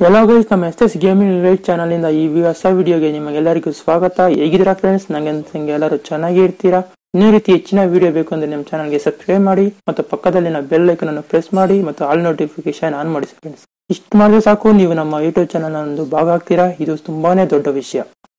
ಎಲ್ಲೋ guys ನಮ್ಮ S S gaming right ಚಾನಲಿಂದ ಈ ಹೊಸ ವಿಡಿಯೋಗೆ ನಿಮಗೆಲ್ಲರಿಗೂ ಸ್ವಾಗತ ಹೇಗಿದ್ದೀರಾ ಫ್ರೆಂಡ್ಸ್ ನಂಗೆ ಅನ್ಸಂಗೆ ಎಲ್ಲರೂ ಚೆನ್ನಾಗಿ ಇರ್ತೀರಾ ಇನ್ನೇ ರೀತಿ ಹೆಚ್ಚಿನ ವಿಡಿಯೋ ಬೇಕು ಅಂದ್ರೆ ನಮ್ಮ ಚಾನಲ್ಗೆ ಸಬ್ಸ್ಕ್ರೈಬ್ ಮಾಡಿ ಮತ್ತು ಪಕ್ಕದಲ್ಲಿನ ಬೆಲ್ ಐಕನ್ ಅನ್ನು ಪ್ರೆಸ್ ಮಾಡಿ ಮತ್ತು ಆಲ್ ನೋಟಿಫಿಕೇಶನ್ ಆನ್ ಮಾಡಿ ಫ್ರೆಂಡ್ಸ್ ಇಷ್ಟು ಮಾಡಿದ್ರೆ ಸಾಕು ನೀವು ನಮ್ಮ ಯೂಟ್ಯೂಬ್ ಚಾನಲ್ ಒಂದು ಭಾಗ ಆಗ್ತೀರಾ ಇದು ತುಂಬಾನೇ ದೊಡ್ಡ ವಿಷಯ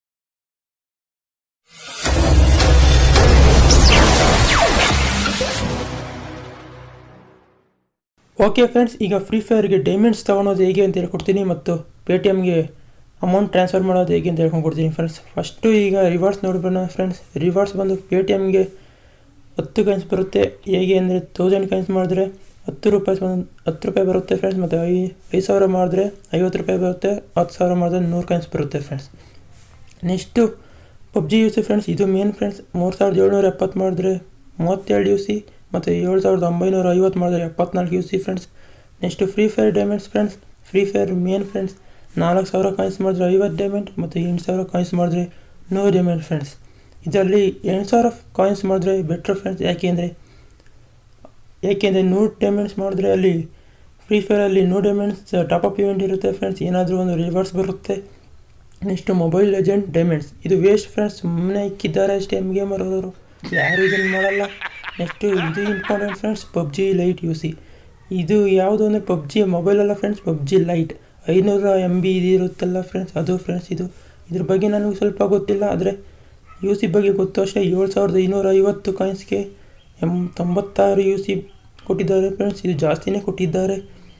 ಓಕೆ ಫ್ರೆಂಡ್ಸ್ ಈಗ ಫ್ರೀ ಫೈರ್ಗೆ ಡೈಮಂಡ್ಸ್ ತೊಗೊಳೋದು ಹೇಗೆ ಅಂತ ಹೇಳ್ಕೊಡ್ತೀನಿ ಮತ್ತು ಪೇ ಟಿ ಎಮ್ಗೆ ಅಮೌಂಟ್ ಟ್ರಾನ್ಸ್ಫರ್ ಮಾಡೋದು ಹೇಗೆ ಅಂತ ಹೇಳ್ಕೊಂಡು ಕೊಡ್ತೀನಿ ಫ್ರೆಂಡ್ಸ್ ಫಸ್ಟು ಈಗ ರಿವಾರ್ಡ್ಸ್ ನೋಡ್ಬೋಣ ಫ್ರೆಂಡ್ಸ್ ರಿವಾರ್ಡ್ಸ್ ಬಂದು ಪೇ ಟಿ ಎಮ್ಗೆ ಹತ್ತು ಕಾಯಿನ್ಸ್ ಬರುತ್ತೆ ಹೇಗೆ ಅಂದರೆ ತೌಸಂಡ್ ಕಾಯಿನ್ಸ್ ಮಾಡಿದ್ರೆ ಹತ್ತು ರೂಪಾಯಿ ಬಂದು ಹತ್ತು ರೂಪಾಯಿ ಬರುತ್ತೆ ಫ್ರೆಂಡ್ಸ್ ಮತ್ತು ಐ ಐದು ಸಾವಿರ ಮಾಡಿದ್ರೆ ಐವತ್ತು ರೂಪಾಯಿ ಬರುತ್ತೆ ಹತ್ತು ಸಾವಿರ ಮಾಡಿದ್ರೆ ನೂರು ಕಾಯಿನ್ಸ್ ಬರುತ್ತೆ friends next PUBG U C friends ಇದು ಮೇನ್ ಫ್ರೆಂಡ್ಸ್ ಮೂರು ಸಾವಿರದ ಏಳ್ನೂರ ಎಪ್ಪತ್ತು ಮಾಡಿದ್ರೆ ಮೂವತ್ತೆರಡು ಯು ಸಿ ಮತ್ತು ಏಳು ಸಾವಿರದ ಒಂಬೈನೂರ ಐವತ್ತು ಮಾಡಿದ್ರೆ ಎಪ್ಪತ್ನಾಲ್ಕು U C friends next free fire diamonds friends free fire main friends ನಾಲ್ಕು ಸಾವಿರ ಕಾಯಿನ್ಸ್ ಮಾಡಿದ್ರೆ ಐವತ್ತು ಡೈಮಂಡ್ ಮತ್ತು ಎಂಟು ಸಾವಿರ ಕಾಯಿನ್ಸ್ ಮಾಡಿದ್ರೆ ನೂರು ಡೈಮಂಡ್ ಫ್ರೆಂಡ್ಸ್ ಇದರಲ್ಲಿ ಎಂಟು ಸಾವಿರ ಕಾಯಿನ್ಸ್ ಮಾಡಿದ್ರೆ ಬೆಟ್ರ್ ಫ್ರೆಂಡ್ಸ್ ಯಾಕೆಂದರೆ ಯಾಕೆಂದರೆ ನೂರು ಡೈಮಂಡ್ಸ್ ಮಾಡಿದ್ರೆ ಅಲ್ಲಿ ಫ್ರೀ ಫೈರಲ್ಲಿ ನೂರು ಡೈಮಂಡ್ಸ್ ಟಾಪ್ ಅಪ್ ಇವೆಂಟ್ ಇರುತ್ತೆ ಫ್ರೆಂಡ್ಸ್ ಏನಾದರೂ ಒಂದು ರಿವರ್ಸ್ ಬರುತ್ತೆ ನೆಕ್ಸ್ಟ್ ಮೊಬೈಲ್ ಲೆಜೆಂಡ್ ಡೈಮಂಡ್ಸ್ ಇದು ವೇಸ್ಟ್ ಫ್ರೆಂಡ್ಸ್ ಸುಮ್ಮನೆ ಇಕ್ಕಿದ್ದಾರೆ ಅಷ್ಟೇ ಎಮ್ ಗೇಮರ್ ಅವರು ಯಾರು ಇದನ್ನು ಮಾಡಲ್ಲ ನೆಕ್ಸ್ಟು ಇದು important friends PUBG lite U C ಇದು ಯಾವುದು ಅಂದರೆ ಪಬ್ಜಿ ಮೊಬೈಲಲ್ಲ ಫ್ರೆಂಡ್ಸ್ ಪಬ್ಜಿ ಲೈಟ್ ಐನೂರ ಎಮ್ ಬಿ ಇದು ಇರುತ್ತಲ್ಲ ಫ್ರೆಂಡ್ಸ್ ಅದು ಫ್ರೆಂಡ್ಸ್ ಇದು ಇದ್ರ ಬಗ್ಗೆ ನನಗೆ ಸ್ವಲ್ಪ ಗೊತ್ತಿಲ್ಲ ಆದರೆ ಯು ಸಿ ಬಗ್ಗೆ ಗೊತ್ತು ಅಷ್ಟೇ ಏಳು ಸಾವಿರದ ಐನೂರ ಐವತ್ತು ಕಾಯಿನ್ಸ್ಗೆ ಎಮ್ ತೊಂಬತ್ತಾರು ಯು ಸಿ ಕೊಟ್ಟಿದ್ದಾರೆ ಫ್ರೆಂಡ್ಸ್ ಇದು ಜಾಸ್ತಿನೇ ಕೊಟ್ಟಿದ್ದಾರೆ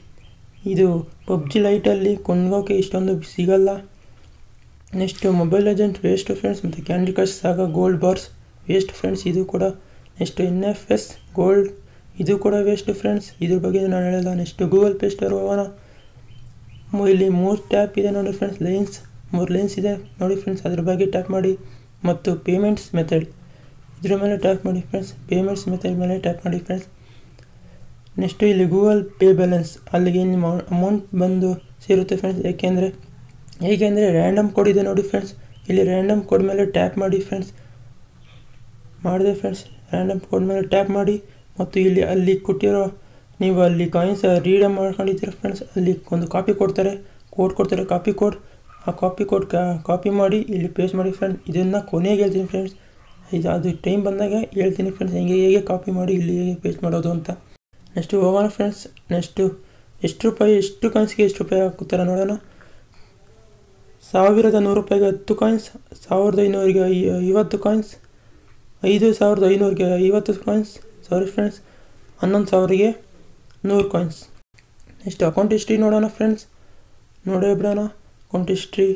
ಇದು ಪಬ್ಜಿ ಲೈಟಲ್ಲಿ ಕೊಂಡ್ಗೋಕೆ ಇಷ್ಟೊಂದು ಸಿಗಲ್ಲ next mobile agent waste friends ಮತ್ತು candy crush saga gold bars waste friends ಇದು ಕೂಡ next N F S gold ಇದು ಕೂಡ ವೇಸ್ಟ್ ಫ್ರೆಂಡ್ಸ್ ಇದ್ರ ಬಗ್ಗೆ ನಾನು ಹೇಳಿಲ್ಲ ನೆಕ್ಸ್ಟ್ ಗೂಗಲ್ ಪೇ ಸ್ಟೋರ್ ಹೋಗೋಣ ಮು- ಇಲ್ಲಿ ಮೂರು ಟ್ಯಾಪ್ ಇದೆ ನೋಡಿ ಫ್ರೆಂಡ್ಸ್ ಲೈನ್ಸ್ ಮೂರು ಲೈನ್ಸ್ ಇದೆ ನೋಡಿ ಫ್ರೆಂಡ್ಸ್ ಅದ್ರ ಬಗ್ಗೆ ಟ್ಯಾಪ್ ಮಾಡಿ ಮತ್ತು ಪೇಮೆಂಟ್ಸ್ ಮೆಥಡ್ ಇದ್ರ ಮೇಲೆ ಟ್ಯಾಪ್ ಮಾಡಿ ಫ್ರೆಂಡ್ಸ್ ಪೇಮೆಂಟ್ಸ್ ಮೆಥಡ್ ಮೇಲೆ ಟ್ಯಾಪ್ ಮಾಡಿ ಫ್ರೆಂಡ್ಸ್ ನೆಕ್ಸ್ಟು ಇಲ್ಲಿ ಗೂಗಲ್ ಪೇ ಬ್ಯಾಲೆನ್ಸ್ ಅಲ್ಲಿಗೆ ನಿಮ್ಮ ಅಮೌಂಟ್ ಬಂದು ಸೇರುತ್ತೆ ಫ್ರೆಂಡ್ಸ್ ಏಕೆಂದರೆ ಹೇಗೆಂದರೆ ರ್ಯಾಂಡಮ್ ಕೋಡ್ ಇದೆ ನೋಡಿ ಫ್ರೆಂಡ್ಸ್ ಇಲ್ಲಿ ರ್ಯಾಂಡಮ್ ಕೋಡ್ ಮೇಲೆ ಟ್ಯಾಪ್ ಮಾಡಿ ಫ್ರೆಂಡ್ಸ್ ಮಾಡಿದೆ ಫ್ರೆಂಡ್ಸ್ ರ್ಯಾಂಡಮ್ ಕೋಡ್ ಮೇಲೆ ಟ್ಯಾಪ್ ಮಾಡಿ ಮತ್ತು ಇಲ್ಲಿ ಅಲ್ಲಿ ಕೊಟ್ಟಿರೋ ನೀವು ಅಲ್ಲಿ ಕಾಯಿನ್ಸ್ ರೀಡ್ ಮಾಡ್ಕೊಂಡಿದ್ದೀರ ಫ್ರೆಂಡ್ಸ್ ಅಲ್ಲಿ ಒಂದು ಕಾಪಿ ಕೊಡ್ತಾರೆ ಕೋಡ್ ಕೊಡ್ತಾರೆ ಕಾಪಿ ಕೋಡ್ ಆ ಕಾಪಿ ಕೋಡ್ ಕಾಪಿ ಮಾಡಿ ಇಲ್ಲಿ ಪೇಸ್ಟ್ ಮಾಡಿ ಫ್ರೆಂಡ್ಸ್ ಇದನ್ನು ಕೊನೆಗೆ ಹೇಳ್ತೀನಿ ಫ್ರೆಂಡ್ಸ್ ಇದು ಅದು ಟೈಮ್ ಬಂದಾಗ ಹೇಳ್ತೀನಿ ಫ್ರೆಂಡ್ಸ್ ಹೆಂಗೆ ಹೇಗೆ ಕಾಪಿ ಮಾಡಿ ಇಲ್ಲಿ ಹೇಗೆ ಪೇಸ್ಟ್ ಮಾಡೋದು ಅಂತ ನೆಕ್ಸ್ಟು ಹೋಗೋಣ ಫ್ರೆಂಡ್ಸ್ ನೆಕ್ಸ್ಟು ಎಷ್ಟು ರೂಪಾಯಿ ಎಷ್ಟು ಕಾಯಿನ್ಸ್ಗೆ ಎಷ್ಟು ರೂಪಾಯಿ ಹಾಕುತ್ತಾರೆ ನೋಡೋಣ ಸಾವಿರದ ನೂರು ರೂಪಾಯಿಗೆ ಹತ್ತು ಕಾಯಿನ್ಸ್ ಸಾವಿರದ ಐನೂರಿಗೆ ಐ- ಐವತ್ತು ಕಾಯಿನ್ಸ್ ಐದು ಸಾವಿರದ ಐನೂರಿಗೆ ಐವತ್ತು ಕಾಯಿನ್ಸ್ ಸಾರಿ ಫ್ರೆಂಡ್ಸ್ ಹನ್ನೊಂದು ಸಾವಿರಿಗೆ ನೂರು ಕಾಯಿನ್ಸ್ ನೆಕ್ಸ್ಟ್ ಅಕೌಂಟ್ ಹಿಸ್ಟ್ರಿ ನೋಡೋಣ ಫ್ರೆಂಡ್ಸ್ ನೋಡೇ ಬಿಡೋಣ ಅಕೌಂಟ್ ಹಿಸ್ಟ್ರಿ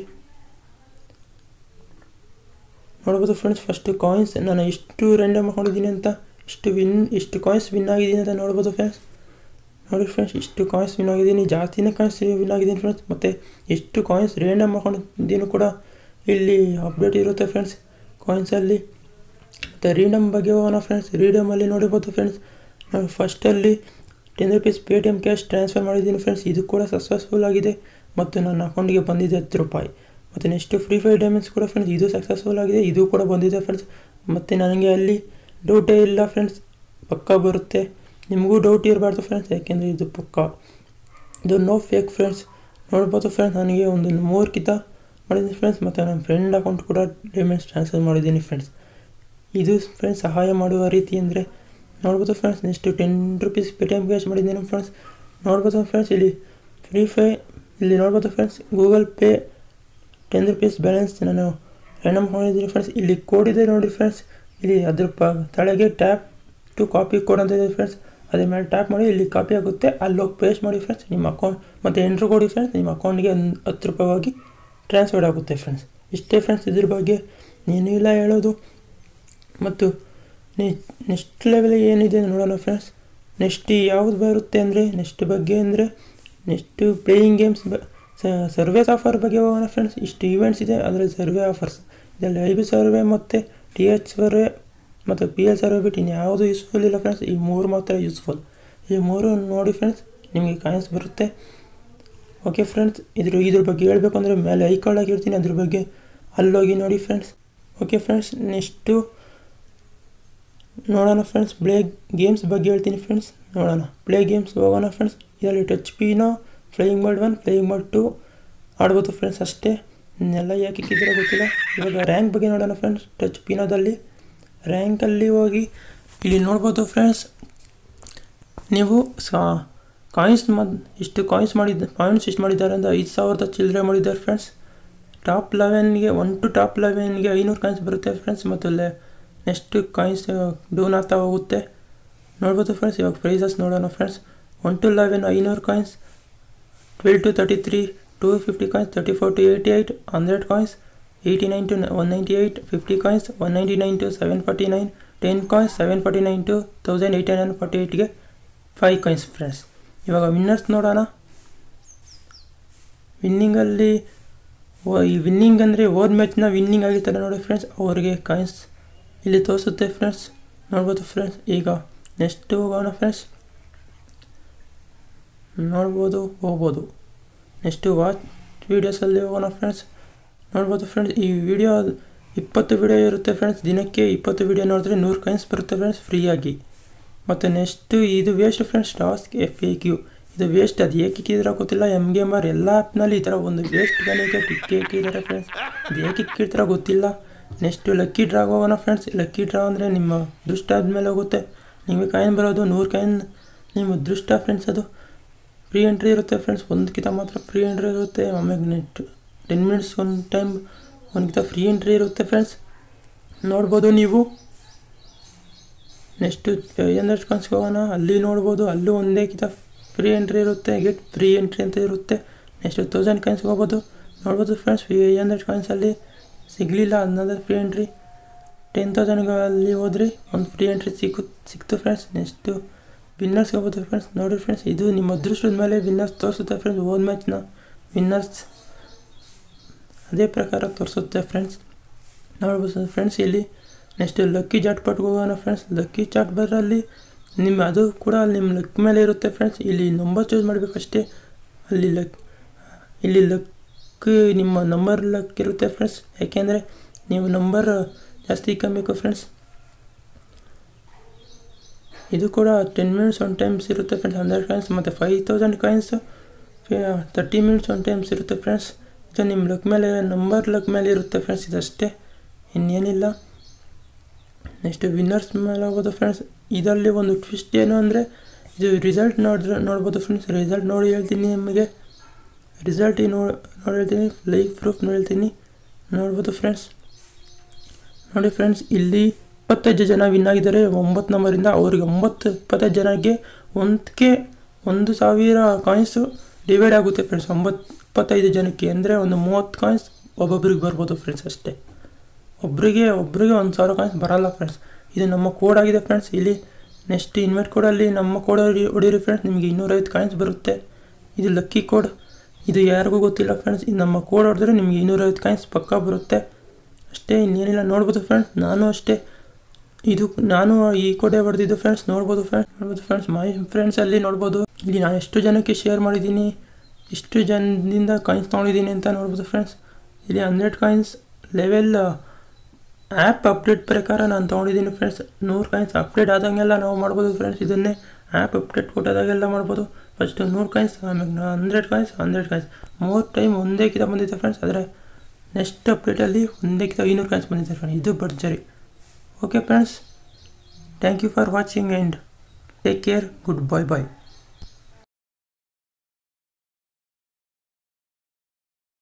ನೋಡ್ಬೋದು ಫ್ರೆಂಡ್ಸ್ ಫಸ್ಟು ಕಾಯಿನ್ಸ್ ನಾನು ಎಷ್ಟು ರ್ಯಾಂಡಮ್ ಮಾಡ್ಕೊಂಡಿದ್ದೀನಿ ಅಂತ ಇಷ್ಟು ವಿನ್ ಇಷ್ಟು ಕಾಯಿನ್ಸ್ ವಿನ್ ಆಗಿದ್ದೀನಿ ಅಂತ ನೋಡ್ಬೋದು ಫ್ರೆಂಡ್ಸ್ ನೋಡಿ ಫ್ರೆಂಡ್ಸ್ ಇಷ್ಟು ಕಾಯಿನ್ಸ್ ವಿನ್ ಆಗಿದ್ದೀನಿ ಜಾಸ್ತಿನೇ ಕಾಯಿನ್ಸ್ ವಿನ್ ಆಗಿದ್ದೀನಿ ಫ್ರೆಂಡ್ಸ್ ಮತ್ತು ಎಷ್ಟು ಕಾಯಿನ್ಸ್ ರ್ಯಾಂಡಮ್ ಮಾಡ್ಕೊಂಡಿದ್ದೀನಿ ಕೂಡ ಇಲ್ಲಿ ಅಪ್ಡೇಟ್ ಇರುತ್ತೆ ಫ್ರೆಂಡ್ಸ್ ಕಾಯಿನ್ಸಲ್ಲಿ ಮತ್ತು ರೀಡಮ್ ಬಗ್ಗೆ ಹೋಗೋಣ ಫ್ರೆಂಡ್ಸ್ ರೀಡಮಲ್ಲಿ ನೋಡಿರ್ಬೋದು ಫ್ರೆಂಡ್ಸ್ ನಾನು ಫಸ್ಟಲ್ಲಿ ten rupees Paytm cash transfer ಮಾಡಿದ್ದೀನಿ ಫ್ರೆಂಡ್ಸ್ ಇದು ಕೂಡ ಸಕ್ಸಸ್ಫುಲ್ ಆಗಿದೆ ಮತ್ತು ನನ್ನ ಅಕೌಂಟಿಗೆ ಬಂದಿದೆ ಹತ್ತು ರೂಪಾಯಿ ಮತ್ತು ನೆಕ್ಸ್ಟು ಫ್ರೀ ಫೈರ್ ಡೈಮಂಡ್ಸ್ ಕೂಡ ಫ್ರೆಂಡ್ಸ್ ಇದು ಸಕ್ಸಸ್ಫುಲ್ ಆಗಿದೆ ಇದು ಕೂಡ ಬಂದಿದೆ ಫ್ರೆಂಡ್ಸ್ ಮತ್ತು ನನಗೆ ಅಲ್ಲಿ ಡೌಟೇ ಇಲ್ಲ ಫ್ರೆಂಡ್ಸ್ ಪಕ್ಕ ಬರುತ್ತೆ ನಿಮಗೂ ಡೌಟ್ ಇರಬಾರ್ದು ಫ್ರೆಂಡ್ಸ್ ಯಾಕೆಂದರೆ ಇದು ಪಕ್ಕ ಇದು ನೋ ಫೇಕ್ ಫ್ರೆಂಡ್ಸ್ ನೋಡ್ಬೋದು ಫ್ರೆಂಡ್ಸ್ ನನಗೆ ಒಂದು ಮೂರು ಕಿತ ಮಾಡಿದ್ದೀನಿ ಫ್ರೆಂಡ್ಸ್ ಮತ್ತು ನನ್ನ ಫ್ರೆಂಡ್ ಅಕೌಂಟ್ ಕೂಡ ಡೈಮಂಡ್ಸ್ ಟ್ರಾನ್ಸ್ಫರ್ ಮಾಡಿದ್ದೀನಿ ಫ್ರೆಂಡ್ಸ್ ಇದು ಫ್ರೆಂಡ್ಸ್ ಸಹಾಯ ಮಾಡುವ ರೀತಿ ಅಂದರೆ ನೋಡ್ಬೋದು friends next ten rupees Paytm cash ಮಾಡಿದ್ದೀನಿ ಫ್ರೆಂಡ್ಸ್ ನೋಡ್ಬೋದು ಫ್ರೆಂಡ್ಸ್ ಇಲ್ಲಿ ಫ್ರೀ ಫೈ ಇಲ್ಲಿ ನೋಡ್ಬೋದು friends Google pay ten rupees balance ನಾನು ರ್ಯಾಂಡಮ್ ಮಾಡಿದ್ದೀನಿ ಫ್ರೆಂಡ್ಸ್ ಇಲ್ಲಿ ಕೋಡ್ ಇದೆ ನೋಡಿ ಫ್ರೆಂಡ್ಸ್ ಇಲ್ಲಿ ಅದ್ರ ಪ ತಳಗೆ ಟ್ಯಾಪ್ ಟು ಕಾಪಿ ಕೋಡ್ ಅಂತ ಇದೆ ಫ್ರೆಂಡ್ಸ್ ಅದ್ರ ಮೇಲೆ ಟ್ಯಾಪ್ ಮಾಡಿ ಇಲ್ಲಿ ಕಾಪಿ ಆಗುತ್ತೆ ಅಲ್ಲಿ ಹೋಗಿ ಪೇಸ್ಟ್ ಮಾಡಿ ಫ್ರೆಂಡ್ಸ್ ನಿಮ್ಮ ಅಕೌಂಟ್ ಮತ್ತು ಎಂಟ್ರು ಕೊಡಿ ಫ್ರೆಂಡ್ಸ್ ನಿಮ್ಮ ಅಕೌಂಟ್ಗೆ ಒಂದು ಹತ್ತು ರೂಪಾಯಿ ಹೋಗಿ ಟ್ರಾನ್ಸ್ಫರ್ ಆಗುತ್ತೆ ಫ್ರೆಂಡ್ಸ್ ಇಷ್ಟೇ ಫ್ರೆಂಡ್ಸ್ ಇದ್ರ ಬಗ್ಗೆ ಏನೂ ಇಲ್ಲ ಹೇಳೋದು ಮತ್ತು ನೆಕ್ಸ್ಟ್ ಲೆವೆಲ್ ಏನಿದೆ ನೋಡೋಣ ಫ್ರೆಂಡ್ಸ್ ನೆಕ್ಸ್ಟ್ ಯಾವುದು ಬರುತ್ತೆ ಅಂದರೆ ನೆಕ್ಸ್ಟ್ ಬಗ್ಗೆ ಅಂದರೆ ನೆಕ್ಸ್ಟು ಪ್ಲೇಯಿಂಗ್ ಗೇಮ್ಸ್ ಬ ಸರ್ವೇಸ್ ಆಫರ್ ಬಗ್ಗೆ ಹೋಗೋಣ ಫ್ರೆಂಡ್ಸ್ ಇಷ್ಟು ಈವೆಂಟ್ಸ್ ಇದೆ ಅದರಲ್ಲಿ ಸರ್ವೆ ಆಫರ್ಸ್ ಇದರಲ್ಲಿ ಐ ಬಿ ಸರ್ವೆ ಮತ್ತು ಟಿ ಎಚ್ ಸರ್ವೆ ಮತ್ತು ಪಿ ಎಲ್ ಸರ್ವೆ ಬಿಟ್ಟು ಇನ್ನು ಯಾವುದು ಯೂಸ್ಫುಲ್ ಇಲ್ಲ ಫ್ರೆಂಡ್ಸ್ ಈ ಮೂರು ಮಾತ್ರ ಯೂಸ್ಫುಲ್ ಈ ಮೂರು ನೋಡಿ ಫ್ರೆಂಡ್ಸ್ ನಿಮಗೆ ಕಾಯಿನ್ಸ್ ಬರುತ್ತೆ ಓಕೆ ಫ್ರೆಂಡ್ಸ್ ಇದ್ರ ಇದ್ರ ಬಗ್ಗೆ ಹೇಳಬೇಕು ಅಂದರೆ ಮೇಲೆ ಐ ಕಾರ್ಡ್ ಆಗಿರ್ತೀನಿ ಅದ್ರ ಬಗ್ಗೆ ಅಲ್ಲೋಗಿ ನೋಡಿ ಫ್ರೆಂಡ್ಸ್ ಓಕೆ ಫ್ರೆಂಡ್ಸ್ ನೆಕ್ಸ್ಟು ನೋಡೋಣ ಫ್ರೆಂಡ್ಸ್ ಪ್ಲೇ ಗೇಮ್ಸ್ ಬಗ್ಗೆ ಹೇಳ್ತೀನಿ ಫ್ರೆಂಡ್ಸ್ ನೋಡೋಣ ಪ್ಲೇ ಗೇಮ್ಸ್ ಹೋಗೋಣ ಫ್ರೆಂಡ್ಸ್ ಇದರಲ್ಲಿ ಟಚ್ ಪಿನೋ flying mode one flying mode two ಆಡ್ಬೋದು ಫ್ರೆಂಡ್ಸ್ ಅಷ್ಟೇ ಇನ್ನೆಲ್ಲ ಯಾಕೆ ಇಕ್ಕಿದ್ರೆ ಗೊತ್ತಿಲ್ಲ ಇವಾಗ ರ್ಯಾಂಕ್ ಬಗ್ಗೆ ನೋಡೋಣ ಫ್ರೆಂಡ್ಸ್ ಟಚ್ ಪಿನೋದಲ್ಲಿ ರ್ಯಾಂಕಲ್ಲಿ ಹೋಗಿ ಇಲ್ಲಿ ನೋಡ್ಬೋದು ಫ್ರೆಂಡ್ಸ್ ನೀವು ಸಾ ಕಾಯಿನ್ಸ್ ಮದ್ ಇಷ್ಟು ಕಾಯಿನ್ಸ್ ಮಾಡಿದ್ದ ಪಾಯಿಂಟ್ಸ್ ಎಷ್ಟು ಮಾಡಿದ್ದಾರೆ ಅಂದರೆ ಐದು ಸಾವಿರದ ಚಿಲ್ಲರೆ ಮಾಡಿದ್ದಾರೆ ಫ್ರೆಂಡ್ಸ್ ಟಾಪ್ ಲೆವೆನ್ಗೆ ಒನ್ ಟು ಟಾಪ್ ಲೆವೆನ್ಗೆ ಐನೂರು ಕಾಯಿನ್ಸ್ ಬರುತ್ತೆ ಫ್ರೆಂಡ್ಸ್ ಮತ್ತು ಲೆ ನೆಕ್ಸ್ಟ್ ಕಾಯಿನ್ಸ್ ಡೌನ್ ಆಗ್ತಾ ಹೋಗುತ್ತೆ ನೋಡ್ಬೋದು ಫ್ರೆಂಡ್ಸ್ ಇವಾಗ ಪ್ರೈಸಸ್ ನೋಡೋಣ ಫ್ರೆಂಡ್ಸ್ ಒನ್ ಟು ಲೆವೆನ್ ಐನೂರು coins twelve to thirty three two fifty coins thirty four to eighty eight hundred coins eighty nine to one ninety eight fifty coins one ninety nine to seven forty nine ten coins seven forty nine to thousand eighty nine forty ಏಯ್ಟ್ಗೆ five coins friends ಇವಾಗ winners ನೋಡೋಣ ವಿನ್ನಿಂಗಲ್ಲಿ ಈ winning ಅಂದರೆ ಹೋದ ಮ್ಯಾಚ್ನ winning ಆಗಿರ್ತಾರೆ ನೋಡಿ friends ಅವ್ರಿಗೆ ಕಾಯಿನ್ಸ್ ಇಲ್ಲಿ ತೋರಿಸುತ್ತೆ ಫ್ರೆಂಡ್ಸ್ ನೋಡ್ಬೋದು ಫ್ರೆಂಡ್ಸ್ ಈಗ ನೆಕ್ಸ್ಟ್ ಹೋಗೋಣ ಫ್ರೆಂಡ್ಸ್ ನೋಡ್ಬೋದು ಹೋಗ್ಬೋದು ನೆಕ್ಸ್ಟು ವಾಚ್ ವೀಡಿಯೋಸಲ್ಲಿ ಹೋಗೋಣ ಫ್ರೆಂಡ್ಸ್ ನೋಡ್ಬೋದು ಫ್ರೆಂಡ್ಸ್ ಈ ವಿಡಿಯೋ ಇಪ್ಪತ್ತು ವಿಡಿಯೋ ಇರುತ್ತೆ ಫ್ರೆಂಡ್ಸ್ ದಿನಕ್ಕೆ ಇಪ್ಪತ್ತು ವಿಡಿಯೋ ನೋಡಿದ್ರೆ ನೂರು ಕಾಯಿನ್ಸ್ ಬರುತ್ತೆ ಫ್ರೆಂಡ್ಸ್ ಫ್ರೀಯಾಗಿ ಮತ್ತು ನೆಕ್ಸ್ಟು ಇದು waste friends task F A Q ಇದು ವೇಸ್ಟ್ ಅದು ಏಕೆ ಇಕ್ಕಿದ್ರೆ ಗೊತ್ತಿಲ್ಲ ಎಮ್ ಗೇಮರ್ ಎಲ್ಲ ಆ್ಯಪ್ನಲ್ಲಿ ಈ ಥರ ಒಂದು ವೇಸ್ಟ್ ಗಣಿಗೆ ಟಿಕ್ಕೆ ಇಕ್ಕಿದ್ದಾರೆ ಫ್ರೆಂಡ್ಸ್ ಅದು ಏಕೆ ಇಕ್ಕಿರ್ತಾರೋ ಗೊತ್ತಿಲ್ಲ ನೆಕ್ಸ್ಟು ಲಕ್ಕಿ ಡ್ರಾ ಹೋಗೋಣ ಫ್ರೆಂಡ್ಸ್ ಲಕ್ಕಿ ಡ್ರಾ ಅಂದರೆ ನಿಮ್ಮ ದೃಷ್ಟ ಆದಮೇಲೆ ಹೋಗುತ್ತೆ ನಿಮಗೆ ಕಾಯಿನ್ ಬರೋದು ನೂರು ಕಾಯಿನ್ ನಿಮ್ಮ ದೃಷ್ಟ ಫ್ರೆಂಡ್ಸ್ ಅದು ಫ್ರೀ ಎಂಟ್ರಿ ಇರುತ್ತೆ ಫ್ರೆಂಡ್ಸ್ ಒಂದಕ್ಕಿಂತ ಮಾತ್ರ ಫ್ರೀ ಎಂಟ್ರಿ ಇರುತ್ತೆ ಆಮೇಲೆ ನೆಟ್ ಟೆನ್ ಮಿನಿಟ್ಸ್ ಒಂದು ಟೈಮ್ ಒಂದಕ್ಕಿಂತ ಫ್ರೀ ಎಂಟ್ರಿ ಇರುತ್ತೆ ಫ್ರೆಂಡ್ಸ್ ನೋಡ್ಬೋದು ನೀವು ನೆಕ್ಸ್ಟು ಫೈವ್ ಹಂಡ್ರೆಡ್ ಕಾನ್ಸ್ಗೆ ಹೋಗೋಣ ಅಲ್ಲಿ ನೋಡ್ಬೋದು ಅಲ್ಲೂ ಒಂದೇ ಕಿತ ಫ್ರೀ ಎಂಟ್ರಿ ಇರುತ್ತೆ ಗೆಟ್ ಫ್ರೀ ಎಂಟ್ರಿ ಅಂತ ಇರುತ್ತೆ ನೆಕ್ಸ್ಟ್ ತೌಸಂಡ್ ಕಾಯಿನ್ಸ್ಗೆ ಹೋಗ್ಬೋದು ನೋಡ್ಬೋದು ಫ್ರೆಂಡ್ಸ್ ಫೈವ್ ಹಂಡ್ರೆಡ್ ಕಾಯಿನ್ಸಲ್ಲಿ ಸಿಗಲಿಲ್ಲ ಅನ್ನೋದು ಫ್ರೀ ಎಂಟ್ರಿ ಟೆನ್ ತೌಸಂಡ್ಗೆ ಅಲ್ಲಿ ಹೋದ್ರಿ ಒಂದು ಫ್ರೀ ಎಂಟ್ರಿ ಸಿಕ್ಕು ಸಿಕ್ತು ಫ್ರೆಂಡ್ಸ್ ನೆಕ್ಸ್ಟು ವಿನ್ನರ್ಸ್ಗೆ ಹೋಗ್ಬೋದು ಫ್ರೆಂಡ್ಸ್ ನೋಡಿ ಫ್ರೆಂಡ್ಸ್ ಇದು ನಿಮ್ಮ ಅದೃಷ್ಟದ ಮೇಲೆ ವಿನ್ನರ್ಸ್ ತೋರಿಸುತ್ತೆ ಫ್ರೆಂಡ್ಸ್ ಹೋದ ಮ್ಯಾಚ್ನ ವಿನ್ನರ್ಸ್ ಅದೇ ಪ್ರಕಾರ ತೋರಿಸುತ್ತೆ ಫ್ರೆಂಡ್ಸ್ ನೋಡ್ಬೋದು ಫ್ರೆಂಡ್ಸ್ ಇಲ್ಲಿ ನೆಕ್ಸ್ಟ್ ಲಕ್ಕಿ ಜಾಟ್ ಪಟ್ಗೆ ಹೋಗೋಣ ಫ್ರೆಂಡ್ಸ್ ಲಕ್ಕಿ ಚಾಟ್ ಬರಲ್ಲಿ ನಿಮ್ಮ ಅದು ಕೂಡ ನಿಮ್ಮ ಲಕ್ ಮೇಲೆ ಇರುತ್ತೆ ಫ್ರೆಂಡ್ಸ್ ಇಲ್ಲಿ ನಂಬರ್ ಚೂಸ್ ಮಾಡಬೇಕಷ್ಟೇ ಅಲ್ಲಿ ಲಕ್ ಇಲ್ಲಿ ಲಕ್ ನಿಮ್ಮ ನಂಬರ್ ಲಕ್ ಇರುತ್ತೆ ಫ್ರೆಂಡ್ಸ್ ಯಾಕೆಂದರೆ ನೀವು ನಂಬರ್ ಜಾಸ್ತಿ ಇಕ್ಕಬೇಕು ಫ್ರೆಂಡ್ಸ್ ಇದು ಕೂಡ ಟೆನ್ ಮಿನಿಟ್ಸ್ ಒನ್ ಟೈಮ್ಸ್ ಇರುತ್ತೆ ಫ್ರೆಂಡ್ಸ್ ಹಂಡ್ರೆಡ್ ಕಾಯಿನ್ಸ್ ಮತ್ತು five thousand coins thirty minutes one times ಇರುತ್ತೆ ಫ್ರೆಂಡ್ಸ್ ಇದು ನಿಮ್ಮ ಲಕ್ ಮೇಲೆ ನಂಬರ್ ಲಕ್ ಮೇಲೆ ಇರುತ್ತೆ ಫ್ರೆಂಡ್ಸ್ ಇದಷ್ಟೇ ಇನ್ನೇನಿಲ್ಲ ನೆಕ್ಸ್ಟ್ ವಿನ್ನರ್ಸ್ ಮೇಲೆ ಹೋಗೋದು ಫ್ರೆಂಡ್ಸ್ ಇದರಲ್ಲಿ ಒಂದು ಟ್ವಿಸ್ಟ್ ಏನು ಅಂದರೆ ಇದು ರಿಸಲ್ಟ್ ನೋಡಿದ್ರೆ ನೋಡ್ಬೋದು ಫ್ರೆಂಡ್ಸ್ ರಿಸಲ್ಟ್ ನೋಡಿ ಹೇಳ್ತೀನಿ ನಿಮಗೆ ರಿಸಲ್ಟ್ ನೋಡಿ ನೋಡಿ ಹೇಳ್ತೀನಿ ಲೈಫ್ ಪ್ರೂಫ್ ನೋಡಿ ಹೇಳ್ತೀನಿ ನೋಡ್ಬೋದು ಫ್ರೆಂಡ್ಸ್ ನೋಡಿ ಫ್ರೆಂಡ್ಸ್ ಇಲ್ಲಿ ಇಪ್ಪತ್ತೈದು ಜನ ವಿನ್ ಆಗಿದ್ದಾರೆ ಒಂಬತ್ತು ನಂಬರಿಂದ ಅವ್ರಿಗೆ ಒಂಬತ್ತು ಇಪ್ಪತ್ತೈದು ಜನಕ್ಕೆ ಒಂದಕ್ಕೆ ಒಂದು ಸಾವಿರ ಕಾಯಿನ್ಸು ಡಿವೈಡ್ ಆಗುತ್ತೆ ಫ್ರೆಂಡ್ಸ್ ಒಂಬತ್ತು ಇಪ್ಪತ್ತೈದು ಜನಕ್ಕೆ ಅಂದರೆ ಒಂದು ಮೂವತ್ತು ಕಾಯಿನ್ಸ್ ಒಬ್ಬೊಬ್ರಿಗೆ ಬರ್ಬೋದು ಫ್ರೆಂಡ್ಸ್ ಅಷ್ಟೇ ಒಬ್ಬರಿಗೆ ಒಬ್ಬರಿಗೆ ಒಂದು ಸಾವಿರ ಕಾಯಿನ್ಸ್ ಬರಲ್ಲ ಫ್ರೆಂಡ್ಸ್ ಇದು ನಮ್ಮ ಕೋಡ್ ಆಗಿದೆ ಫ್ರೆಂಡ್ಸ್ ಇಲ್ಲಿ ನೆಕ್ಸ್ಟ್ ಇನ್ವೈಟ್ ಕೋಡಲ್ಲಿ ನಮ್ಮ ಕೋಡ್ ಹೊಡಿ ಹೊಡೀರಿ ಫ್ರೆಂಡ್ಸ್ ನಿಮಗೆ ಇನ್ನೂರೈವತ್ತು ಕಾಯಿನ್ಸ್ ಬರುತ್ತೆ ಇದು ಲಕ್ಕಿ ಕೋಡ್ ಇದು ಯಾರಿಗೂ ಗೊತ್ತಿಲ್ಲ ಫ್ರೆಂಡ್ಸ್ ಇದು ನಮ್ಮ ಕೋಡ್ ಹೊಡೆದ್ರೆ ನಿಮಗೆ ಇನ್ನೂರೈವತ್ತು ಕಾಯಿನ್ಸ್ ಪಕ್ಕ ಬರುತ್ತೆ ಅಷ್ಟೇ ಇನ್ನೇನಿಲ್ಲ ನೋಡ್ಬೋದು ಫ್ರೆಂಡ್ಸ್ ನಾನು ಅಷ್ಟೇ ಇದು ನಾನು ಈ ಕೋಡೆ ಹೊಡೆದಿದ್ದು ಫ್ರೆಂಡ್ಸ್ ನೋಡ್ಬೋದು ಫ್ರೆಂಡ್ಸ್ ನೋಡ್ಬೋದು ಫ್ರೆಂಡ್ಸ್ ಮೈ ಫ್ರೆಂಡ್ಸಲ್ಲಿ ನೋಡ್ಬೋದು ಇಲ್ಲಿ ನಾನು ಎಷ್ಟು ಜನಕ್ಕೆ ಶೇರ್ ಮಾಡಿದ್ದೀನಿ ಎಷ್ಟು ಜನದಿಂದ ಕಾಯಿನ್ಸ್ ತೊಗೊಂಡಿದ್ದೀನಿ ಅಂತ ನೋಡ್ಬೋದು ಫ್ರೆಂಡ್ಸ್ ಇಲ್ಲಿ hundred coins level app update ಪ್ರಕಾರ ನಾನು ತೊಗೊಂಡಿದ್ದೀನಿ ಫ್ರೆಂಡ್ಸ್ ನೂರು ಕಾಯಿನ್ಸ್ ಅಪ್ಡೇಟ್ ಆದಂಗೆಲ್ಲ ನಾವು ಮಾಡ್ಬೋದು ಫ್ರೆಂಡ್ಸ್ ಇದನ್ನೇ ಆ್ಯಪ್ ಅಪ್ಡೇಟ್ ಕೊಟ್ಟಾದಾಗೆಲ್ಲ ಮಾಡ್ಬೋದು ಫಸ್ಟು ನೂರು ಕಾಯಿನ್ಸ್ ಆಮೇಲೆ ಹಂಡ್ರೆಡ್ ಕಾಯಿನ್ಸ್ ಹಂಡ್ರೆಡ್ ಕಾಯಿನ್ಸ್ ಮೂರು ಟೈಮ್ ಒಂದೇ ಕಿತ ಬಂದಿದೆ ಫ್ರೆಂಡ್ಸ್ ಆದರೆ ನೆಕ್ಸ್ಟ್ ಅಪ್ಡೇಟಲ್ಲಿ ಒಂದೇ ಕಿತ ಐನೂರು ಕಾಯಿನ್ಸ್ ಬಂದಿದೆ ಫ್ರೆಂಡ್ಸ್ ಇದು ಭರ್ಜರಿ okay friends thank you for watching and take care goodbye bye